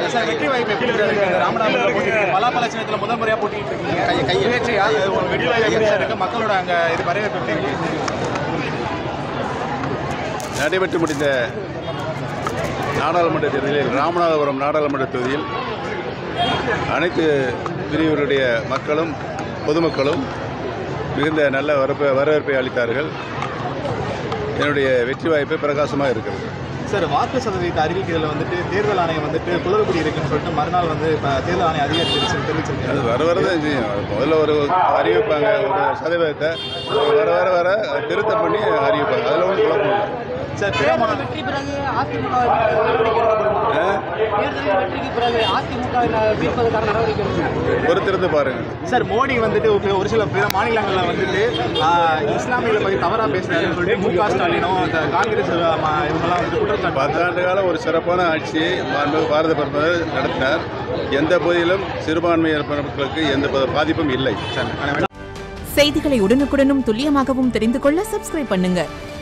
Sir வெற்றி வாய்ப்பு எப்படி இருக்கு இந்த ராமநாதபுரம் போட்டியிட்டு பலாப்பழ சின்னத்தில் முதல் முறையாக போட்டிட்டு இருக்கீங்க சுயேட்சையா இது ஒரு வெற்றி வாய்ப்பு எப்படி சார் இருக்கு மக்களோட அங்கே இது வரவேற்பு எப்படி இருக்கு நடைபெற்று முடிந்த நாடாளுமன்ற தேர்தலில் ராமநாதபுரம் நாடாளுமன்ற தொகுதியில் அனைத்து பிரிவுகளுடைய மக்களும் பொதுமக்களும் மிகுந்த நல்ல வரப்ப வரவேற்பை அளித்தார்கள் என்னுடைய வெற்றி வாய்ப்பு பிரகாசமாக இருக்கிறது சார் வாக்கு சதவீதத்தை அறிவிக்கிறதுல வந்துட்டு தேர்தல் ஆணையம் வந்துட்டு குளறுபடி இருக்குன்னு சொல்லிட்டு மறுநாள் வந்து இப்போ தேர்தல் ஆணையம் அதிகரிச்சிருச்சுன்னு தெரிவிச்சிருக்காங்க அது வர வர தான் செய்யும் அது முதல்ல ஒரு அறிவிப்பாங்க ஒரு சதவீதத்தை வர வர வர திருத்தம் பண்ணி அறிவிப்பாங்க அதில் ஒன்றும் குழப்பம் இல்லை சார் திருமணம் வெற்றி பிறகு அதிமுக நடவடிக்கை எடுக்கப்படும் ஆ? தேர்தலில் வெற்றிக்கு பிறகு அதிமுக மீட்பதற்கான நடவடிக்கை எடுக்கப்படும் பொறுத்திருந்து பாருங்கள் சார் மோடி வந்துட்டு ஒரு- ஒரு சில பிற மாநிலங்களில் வந்துட்டு ஆஹ், இஸ்லாமியர்களை பற்றி தவறாக பேசுறாருன்னு சொல்லிட்டு மு க ஸ்டாலினும் இந்த காங்கிரஸ் ஆமா, இவங்கெல்லாம் வந்து குற்றச்சாட்டு பத்தாண்டு காலம் ஒரு சிறப்பான ஆட்சியை மாண்புமிகு பாரத பிரதமர் நடத்தினார் எந்த பகுதியிலும் சிறுபான்மையினர் மக்களுக்கு எந்த ப- பாதிப்பும் இல்லை செய்திகளை உடனுக்குடனும் துல்லியமாகவும் தெரிந்து கொள்ள சப்ஸ்கிரைப் பண்ணுங்க